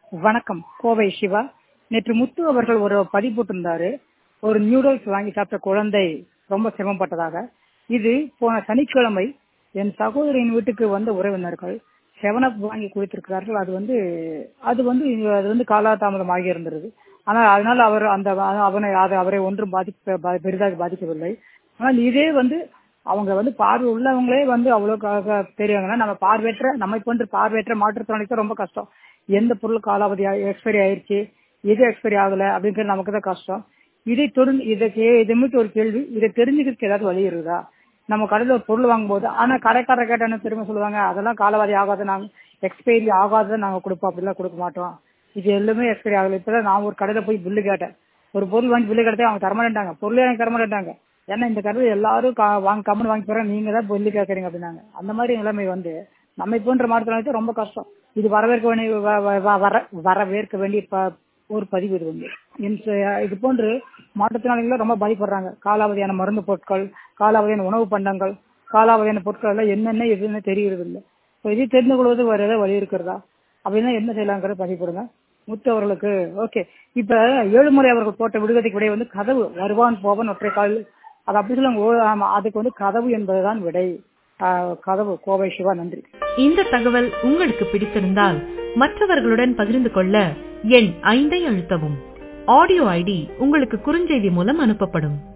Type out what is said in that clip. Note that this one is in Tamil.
வணக்கம் கோவை சிவா நேற்று முத்து அவர்கள் ஒரு பதிவு போட்டிருந்தாரு ஒரு நியூடல்ஸ் வாங்கி சாப்பிட்ட குழந்தை ரொம்ப சிரமப்பட்டதாக இது போன சனிக்கிழமை என் சகோதரியின் வீட்டுக்கு வந்த உறவினர்கள் செவனப் வாங்கி குடித்திருக்கிறார்கள் அது வந்து அது வந்து அது வந்து காலாதாமதமாகி இருந்தது ஆனால் அதனால் அவர் அந்த அவனை அதை அவரை ஒன்றும் பாதிக்க பா- பெரிதாக பாதிக்கவில்லை ஆனால் இதே வந்து அவங்க வந்து பார்வை உள்ளவங்களே வந்து அவ்வளவு தெரியாங்கன்னா நம்ம பார்வையற்ற நம்மை போன்று பார்வையற்ற மாற்றுத்திறனாளிக்கு ரொம்ப கஷ்டம் எந்த பொருள் காலாவதி எக்ஸ்பைரி ஆயிருச்சு எது எக்ஸ்பைரி ஆகல அப்படிங்கிறது நமக்கு தான் கஷ்டம் இதை தொடர்ந்து இதை கே- இதை மட்டும் ஒரு கேள்வி இதை தெரிஞ்சுக்கிறதுக்கு ஏதாவது வழி இருக்குதா நம்ம கடையில் ஒரு பொருள் வாங்கும்போது ஆனா கடைக்காரர் கேட்ட என்ன திரும்ப சொல்லுவாங்க அதெல்லாம் காலாவதி ஆகாத நாங்க எக்ஸ்பைரி ஆகாததை நாங்க கொடுப்போம் அப்படிலாம் கொடுக்க மாட்டோம் இது எல்லாமே எக்ஸ்பைரி ஆகல இப்பதான் நான் ஒரு கடையில போய் பில்லு கேட்டேன் ஒரு பொருள் வாங்கி பில்லு கேட்டதே அவங்க தரமாட்டாங்க பொருளே எனக்கு தரமாட்டாங்க ஏன்னா இந்த கடையில் எல்லாரும் கா- வாங்க கம்மன் வாங்கி போறோம் நீங்க தான் பில்லு கேட்கறீங்க அப்படின்னாங்க அந்த மாதிரி நிலைமை வந்து நம்மை போன்ற மாற்றுத்திறனாளிக்கு ரொம்ப கஷ்டம் இது வரவேற்க வேண்டிய வ- வ- வ- வர வரவேற்க வேண்டிய ப- ஒரு பதிவு இது வந்து இந்த- இது போன்று மாற்றுத்திறனாளிகள் ரொம்ப பாதிப்படுறாங்க காலாவதியான மருந்து பொருட்கள் காலாவதியான உணவு பண்டங்கள் காலாவதியான பொருட்கள் எல்லாம் என்னென்ன எதுன்னு தெரியறது இல்லை இப்போ இது தெரிந்து கொள்வது வேற ஏதாவது வழி இருக்கிறதா அப்படின்னா என்ன செய்யலாங்கிறத பதிவு போடுங்க முத்து அவர்களுக்கு ஓகே இப்ப ஏழுமலை அவர்கள் போட்ட விடுகதைக்கு விடை வந்து கதவு வருவான் போவன் ஒற்றை கால் அது அப்படி சொல்லுவாங்க ஓ, ஆமா, அதுக்கு வந்து கதவு என்பதுதான் விடை ஆஹ், கதவு கோவை சிவா நன்றி இந்த தகவல் உங்களுக்கு பிடித்திருந்தால் மற்றவர்களுடன் பகிர்ந்து கொள்ள எண் ஐந்தை அழுத்தவும் ஆடியோ ஐடி உங்களுக்கு குறுஞ்செய்தி மூலம் அனுப்பப்படும்